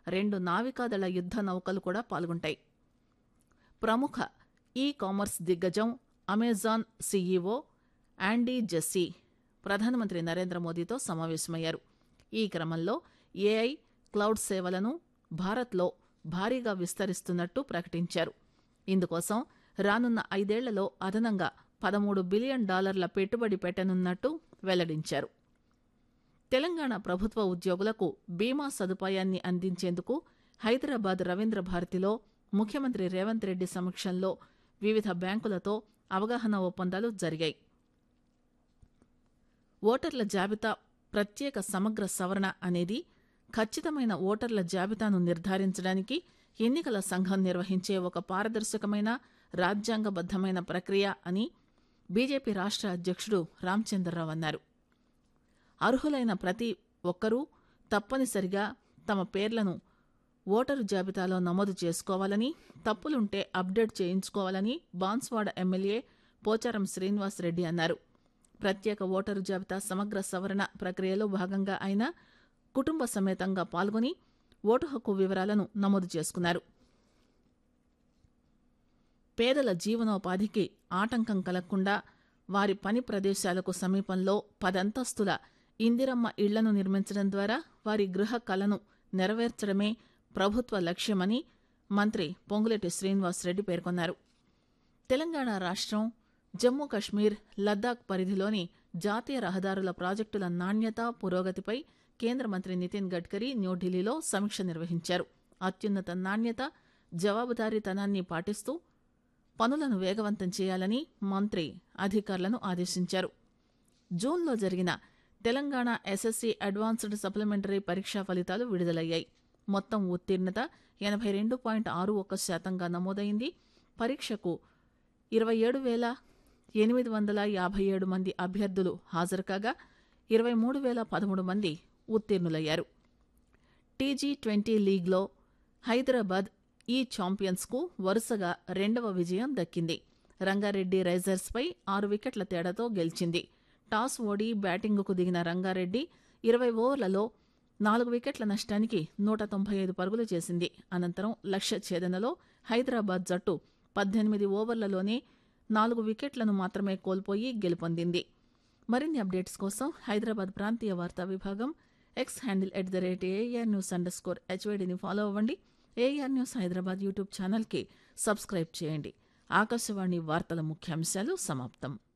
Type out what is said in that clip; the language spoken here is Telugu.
రెండు నావికాదళ యుద్ధ నౌకలు కూడా పాల్గొంటాయి ప్రముఖ ఈ కామర్స్ దిగ్గజం అమెజాన్ సీఈఓ యాండీ జెస్సీ ప్రధానమంత్రి నరేంద్ర మోదీతో సమావేశమయ్యారు ఈ క్రమంలో ఏఐ క్లౌడ్ సేవలను భారత్లో భారీగా విస్తరిస్తున్నట్టు ప్రకటించారు ఇందుకోసం రానున్న ఐదేళ్లలో అదనంగా పదమూడు బిలియన్ డాలర్ల పెట్టుబడి పెట్టనున్నట్టు వెల్లడించారు తెలంగాణ ప్రభుత్వ ఉద్యోగులకు బీమా సదుపాయాన్ని అందించేందుకు హైదరాబాద్ రవీంద్ర భారతిలో ముఖ్యమంత్రి రేవంత్ రెడ్డి సమక్షంలో వివిధ బ్యాంకులతో అవగాహన ఒప్పందాలు జరిగాయి ఓటర్ల జాబితా ప్రత్యేక సమగ్ర సవరణ అనేది ఖచ్చితమైన ఓటర్ల జాబితాను నిర్ధారించడానికి ఎన్నికల సంఘం నిర్వహించే ఒక పారదర్శకమైన రాజ్యాంగబద్దమైన ప్రక్రియ అని బీజేపీ రాష్ట్ర అధ్యక్షుడు రామచంద్రరావు అన్నారు అర్హులైన ప్రతి ఒక్కరూ తప్పనిసరిగా తమ పేర్లను ఓటరు జాబితాలో నమోదు చేసుకోవాలని తప్పులుంటే అప్డేట్ చేయించుకోవాలని బాన్స్వాడ ఎమ్మెల్యే పోచారం శ్రీనివాస్ రెడ్డి అన్నారు ప్రత్యేక ఓటరు జాబితా సమగ్ర సవరణ ప్రక్రియలో భాగంగా ఆయన కుటుంబ సమేతంగా పాల్గొని ఓటు హక్కు వివరాలను నమోదు చేసుకున్నారు పేదల జీవనోపాధికి ఆటంకం కలగకుండా వారి పని ప్రదేశాలకు సమీపంలో పదంతస్తుల ఇందిరమ్మ ఇళ్లను నిర్మించడం ద్వారా వారి గృహ కలను నెరవేర్చడమే ప్రభుత్వ లక్ష్యమని మంత్రి పొంగులేటి శ్రీనివాసరెడ్డి పేర్కొన్నారు తెలంగాణ రాష్ట్రం జమ్మూ కశ్మీర్ లద్దాఖ్ పరిధిలోని జాతీయ రహదారుల ప్రాజెక్టుల నాణ్యత పురోగతిపై కేంద్ర మంత్రి నితిన్ గడ్కరీ న్యూఢిల్లీలో సమీక్ష నిర్వహించారు అత్యున్నత నాణ్యత జవాబుదారీతనాన్ని పాటిస్తూ పనులను వేగవంతం చేయాలని మంత్రి అధికారులను ఆదేశించారు జూన్లో జరిగిన తెలంగాణ ఎస్ఎస్సీ అడ్వాన్స్డ్ సప్లిమెంటరీ పరీక్షా ఫలితాలు విడుదలయ్యాయి మొత్తం ఉత్తీర్ణత ఎనభై రెండు పాయింట్ ఆరు ఒక్క శాతంగా నమోదైంది పరీక్షకు ఇరవై ఏడు వేల ఎనిమిది వందల యాభై ఏడు మంది అభ్యర్థులు హాజరు కాగా ఇరవై మూడు వేల పదమూడు మంది ఉత్తీర్ణులయ్యారు టీజీ ట్వంటీ లీగ్లో హైదరాబాద్ ఈ ఛాంపియన్స్కు వరుసగా రెండవ విజయం దక్కింది రంగారెడ్డి రైజర్స్పై ఆరు వికెట్ల తేడాతో గెలిచింది టాస్ ఓడి బ్యాటింగుకు దిగిన రంగారెడ్డి ఇరవై ఓవర్లలో నాలుగు వికెట్ల నష్టానికి నూట తొంభై ఐదు పరుగులు చేసింది అనంతరం లక్ష్య ఛేదనలో హైదరాబాద్ జట్టు పద్దెనిమిది ఓవర్లలోనే నాలుగు వికెట్లను మాత్రమే కోల్పోయి గెలుపొందింది మరిన్ని అప్డేట్స్ కోసం హైదరాబాద్ ప్రాంతీయ వార్తా విభాగం X handle at the rate AIR news underscore స్కోర్ హెచ్వైడిని ఫాలో అవ్వండి ఏఆర్ న్యూస్ హైదరాబాద్ యూట్యూబ్ ఛానల్కి సబ్స్క్రైబ్ చేయండి ఆకాశవాణి వార్తల ముఖ్యాంశాలు సమాప్తం